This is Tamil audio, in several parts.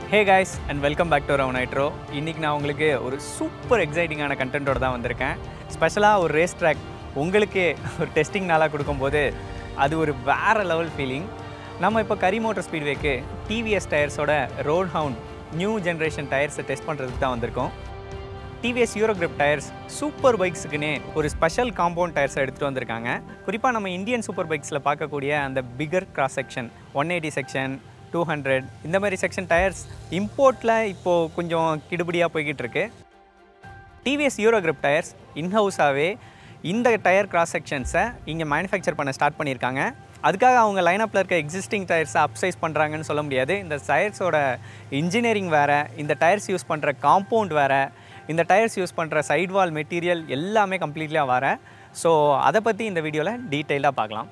hey guys and welcome back to ரவ் நைட்ரோ இன்றைக்கி நான் உங்களுக்கு ஒரு சூப்பர் எக்ஸைட்டிங்கான கண்டென்ட்டோட தான் வந்திருக்கேன் ஸ்பெஷலாக ஒரு ரேஸ் ட்ராக் உங்களுக்கே ஒரு டெஸ்டிங் நாளாக கொடுக்கும்போது அது ஒரு வேறு லெவல் ஃபீலிங் நம்ம இப்போ கரி மோட்டர் ஸ்பீட்வேக்கு டிவிஎஸ் டயர்ஸோட ரோட் ஹவுண்ட் நியூ ஜென்ரேஷன் டயர்ஸை டெஸ்ட் பண்ணுறதுக்கு தான் வந்திருக்கோம் TVS Eurogrip tyres super பைக்ஸுக்குன்னே ஒரு ஸ்பெஷல் காம்பவுண்ட் டயர்ஸை எடுத்துகிட்டு வந்திருக்காங்க குறிப்பாக நம்ம இந்தியன் சூப்பர் பைக்ஸில் பார்க்கக்கூடிய அந்த bigger cross section one eighty section two hundred இந்த மாதிரி செக்ஷன் டயர்ஸ் இம்போர்ட்டில் இப்போது கொஞ்சம் கிடுபடியாக போய்கிட்டு இருக்கு டிவிஎஸ் யூரோ கிரிப் டயர்ஸ் இன்ஹவுஸாகவே இந்த டயர் கிராஸ் செக்ஷன்ஸை இங்கே மேனுஃபேக்சர் பண்ண ஸ்டார்ட் பண்ணியிருக்காங்க அதுக்காக அவங்க லைனப்பில் இருக்க எக்ஸிஸ்டிங் டயர்ஸை அப்சைஸ் பண்ணுறாங்கன்னு சொல்ல முடியாது இந்த டயர்ஸோட இன்ஜினியரிங் வேறு இந்த டயர்ஸ் யூஸ் பண்ணுற காம்பவுண்ட் வேறு இந்த டயர்ஸ் யூஸ் பண்ணுற சைட் வால் மெட்டீரியல் எல்லாமே கம்ப்ளீட்லியாக வர ஸோ அதை பற்றி இந்த வீடியோவில் டீட்டெயிலாக பார்க்கலாம்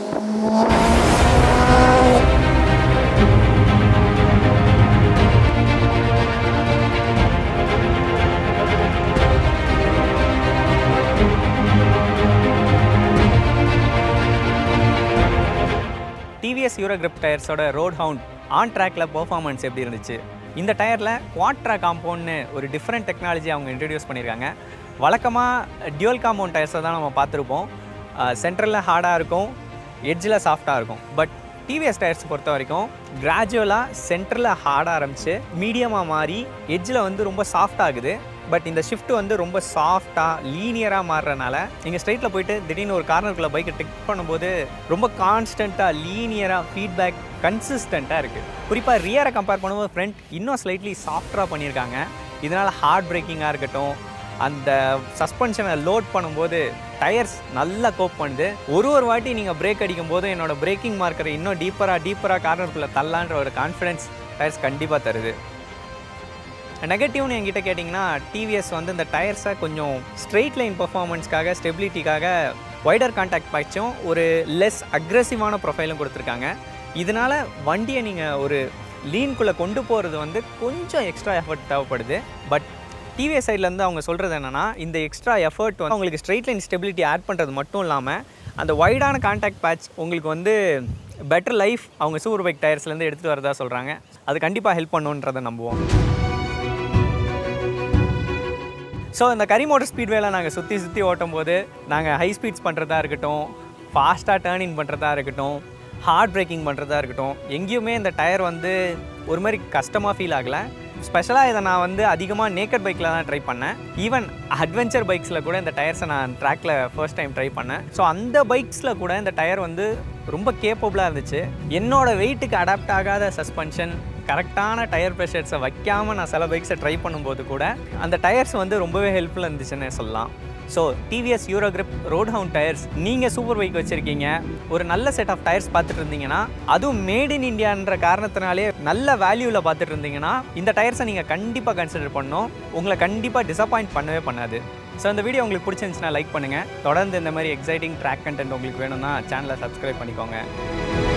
டிவிஎஸ் யூரோ கிரிப் டயர்ஸோட ரோட் ஹவுண்ட் ஆன் ட்ராக்ல பெர்ஃபார்மன்ஸ் எப்படி இருந்துச்சு இந்த டயரில் குவாட்ரா காம்பவுண்ட்னு ஒரு டிஃப்ரெண்ட் டெக்னாலஜி அவங்க இன்ட்ரடியூஸ் பண்ணியிருக்காங்க வழக்கமாக டியூவல் காம்பவுண்ட் டயர்ஸை தான் நம்ம பார்த்துருப்போம் சென்ட்ரலில் ஹார்டாக இருக்கும் எட்ஜில் சாஃப்டாக இருக்கும் பட் டிவிஎஸ் டயர்ஸ் பொறுத்த வரைக்கும் கிராஜுவலாக சென்டரில் ஹார்டாக ஆரம்பிச்சு மீடியமாக மாறி எட்ஜில் வந்து ரொம்ப சாஃப்ட் ஆகுது பட் இந்த ஷிஃப்ட் வந்து ரொம்ப சாஃப்டாக லீனியராக மாறுறனால நீங்கள் ஸ்ட்ரைட்டில் போயிட்டு திடீர்னு ஒரு கார்னருக்குள்ளே பைக்கை டெக் பண்ணும்போது ரொம்ப கான்ஸ்டண்ட்டாக லீனியராக ஃபீட்பேக் கன்சிஸ்டண்ட்டாக இருக்குது குறிப்பாக ரியரை கம்பேர் பண்ணும்போது ஃப்ரண்ட் இன்னும் ஸ்லைட்லி சாஃப்டாக பண்ணியிருக்காங்க இதனால் ஹார்ட் பிரேக்கிங்காக இருக்கட்டும் அந்த சஸ்பென்ஷனை லோட் பண்ணும்போது டயர்ஸ் நல்லா கோப் பண்ணுது ஒரு ஒரு வாட்டி நீங்கள் பிரேக் அடிக்கும் போது என்னோட பிரேக்கிங் மார்க்கரை இன்னும் டீப்பராக டீப்பராக கார்னருக்குள்ளே தள்ளலான்ற ஒரு கான்ஃபிடன்ஸ் டயர்ஸ் கண்டிப்பாக தருது நெகட்டிவ்னு என்கிட்ட கேட்டிங்கன்னா டிவிஎஸ் வந்து இந்த டயர்ஸை கொஞ்சம் ஸ்ட்ரெயிட் லைன் பர்ஃபார்மன்ஸ்க்காக ஸ்டெபிலிட்டிக்காக வைடர் கான்டாக்ட் பேட்சும் ஒரு லெஸ் அக்ரெசிவான ப்ரொஃபைலும் கொடுத்துருக்காங்க இதனால் வண்டியை நீங்கள் ஒரு லீன்குள்ளே கொண்டு போகிறது வந்து கொஞ்சம் எக்ஸ்ட்ரா எஃபர்ட் தேவைப்படுது பட் டிவிஎஸ் சைட்லேருந்து அவங்க சொல்கிறது என்னென்னா இந்த எக்ஸ்ட்ரா எஃபர்ட் வந்து உங்களுக்கு ஸ்ட்ரெயிட் லைன் ஸ்டெபிலிட்டி ஆட் பண்ணுறது மட்டும் இல்லாமல் அந்த வைடான கான்டாக்ட் பேட்ச் உங்களுக்கு வந்து பெட்டர் லைஃப் அவங்க சூப்பர் பைக் டயர்ஸ்லேருந்து எடுத்துகிட்டு வரதா சொல்கிறாங்க அது கண்டிப்பாக ஹெல்ப் பண்ணுன்றதை நம்புவோம் ஸோ இந்த கரி மோட்டர் ஸ்பீட்வேல நாங்கள் சுற்றி சுற்றி ஓட்டும் போது நாங்கள் ஹை ஸ்பீட்ஸ் பண்ணுறதா இருக்கட்டும் ஃபாஸ்ட்டாக டேர்னிங் பண்ணுறதா இருக்கட்டும் ஹார்ட் பிரேக்கிங் பண்ணுறதா இருக்கட்டும் எங்கேயுமே இந்த டயர் வந்து ஒரு மாதிரி கஷ்டமாக ஃபீல் ஆகலை ஸ்பெஷலாக இதை நான் வந்து அதிகமாக நேக்கட் பைக்கில் தான் ட்ரை பண்ணேன் ஈவன் அட்வென்ச்சர் பைக்ஸில் கூட இந்த டயர்ஸை நான் ட்ராக்கில் ஃபர்ஸ்ட் டைம் ட்ரை பண்ணேன் ஸோ அந்த பைக்ஸில் கூட இந்த டயர் வந்து ரொம்ப கேப்பபிளாக இருந்துச்சு என்னோட வெயிட்டுக்கு அடாப்ட் ஆகாத சஸ்பென்ஷன் கரெக்டான டயர் ப்ரெஷர்ஸை வைக்காமல் நான் சில பைக்ஸை ட்ரை பண்ணும்போது கூட அந்த டயர்ஸ் வந்து ரொம்பவே ஹெல்ப்ஃபுல்லாக இருந்துச்சுன்னு சொல்லலாம் so TVS Eurogrip Roadhound tyres நீங்கள் சூப்பர் பைக் வச்சுருக்கீங்க ஒரு நல்ல செட் ஆஃப் டயர்ஸ் பார்த்துட்டு இருந்தீங்கன்னா அதுவும் மேட் இன் இந்தியான்ற காரணத்தினாலே நல்ல வேல்யூவில் பார்த்துட்டு இருந்தீங்கன்னா இந்த டயர்ஸை நீங்கள் கண்டிப்பாக கன்சிடர் பண்ணணும் உங்களை கண்டிப்பாக டிசப்பாயிண்ட் பண்ணவே பண்ணாது ஸோ இந்த வீடியோ உங்களுக்கு பிடிச்சிருந்துச்சுன்னா லைக் பண்ணுங்கள் தொடர்ந்து இந்த மாதிரி எக்ஸைட்டிங் ட்ராக் கண்டென்ட் உங்களுக்கு வேணும்னா சேனலை சப்ஸ்கிரைப் பண்ணிக்கோங்க